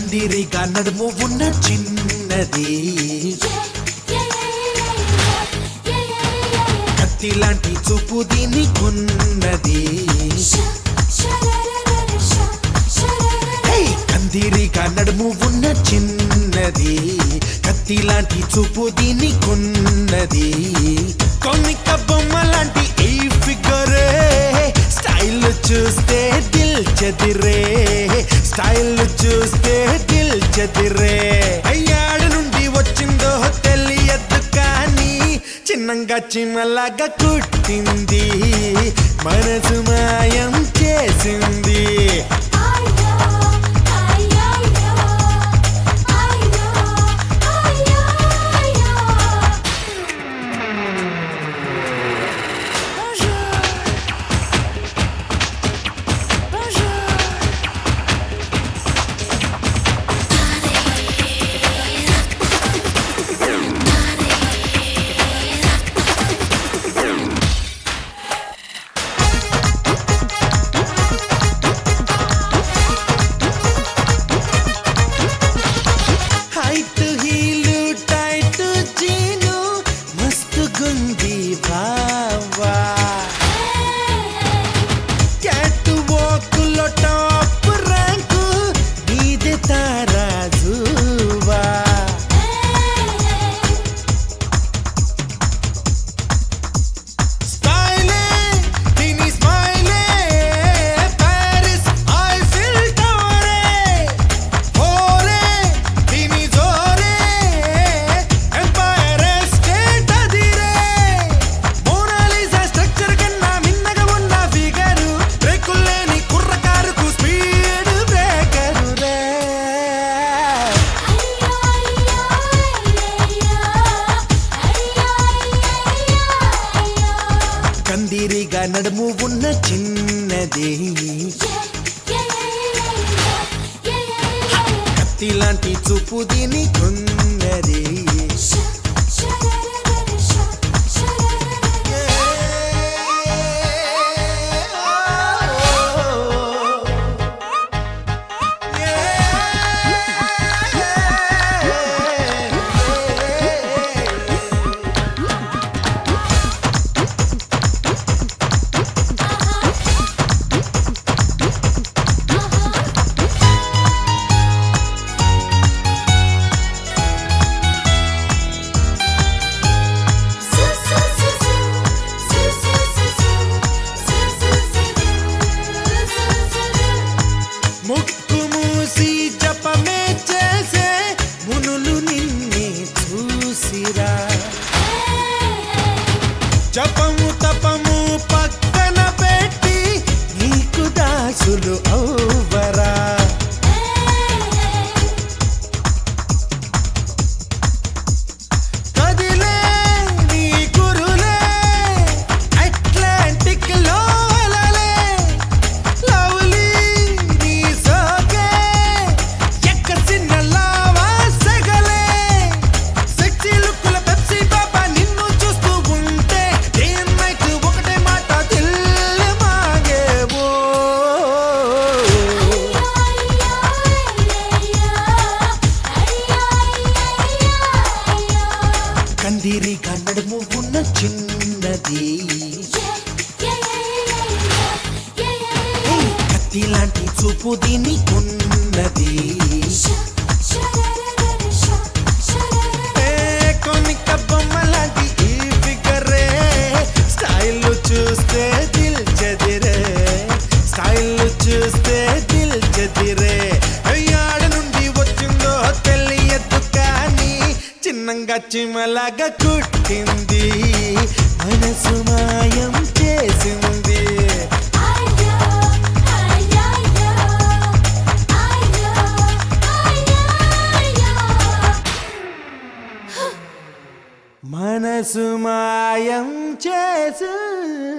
కందిరిగా నడుము ఉన్న చిన్నది కత్తి లాంటి చూపు దీనికి ఉన్నది హేయ్! కందిరిగా నడుము ఉన్న చిన్నది కత్తి లాంటి చూపు దీనికున్నది కొనిక బొమ్మ లాంటి ఈ ఫిగరే స్టైల్ చూస్తే దిల్ చదిరే స్టైల్ చూస్తే దిల్ చదిరే అయ్యాడు నుండి వచ్చిందో తెలియదు కానీ చిన్నంగా చిమ్మలాగా కుట్టింది మనసు మాయం చేసింది హైట్ హీలు టైట్ జీను మస్తు గుంది బావా క్యాట్ వాకులో టాప్ ర్యాంకు నీదే తారాజువా స్టైలే దీని స్మైలే ప్యారిస్ ఐఫిల్ టవరే ఓరే దీని జోరే ఎంపైర్ స్టేట్ అదిరే మోనాలిసా స్ట్రక్చర్ కన్నా మిన్నగా ఉన్న ఫిగరు బ్రేకుల్లేని కుర్రకారుకు స్పీడ్ బ్రేకరు రే కందిరిగా నడుము ఉన్న చిన్నది కత్తి లాంటి చూపు దీనికున్నది ముక్కు మూసి జపమే చేసే మునులు నిన్నే చూసిరా జపము తపము పక్కన పెట్టి నీకు దాసులు ఔవరా కదిలే నీ గురులే అట్లాంటిక్ లో అలలే లవ్లీ నీ సోకే ఎక్కసిన లావా సగలే సెక్సీ లుక్కుల పెప్సీ బాబా నిన్ను చూస్తూ ఉంటే డే అండ్ నైట్ ఒకటే మాట దిల్ మాగేవో కందిరి కన్నడము ఉన్న చిన్నది ఏయ్, కత్తి లాంటి చూపు దీనికి ఉన్నది ఏ కొనిక బొమ్మ లాంటి ఈ ఫిగరే స్టైల్ చూస్తే దిల్ చదిరే స్టైల్ చూస్తే దిల్ చదిరే అయ్యాడ నుండి వచ్చిందో తెలియదు కానీ చిన్నంగా చిమలాగా కుట్టింది మనసు మాయం చేసింది మనసు మాయం చేసింది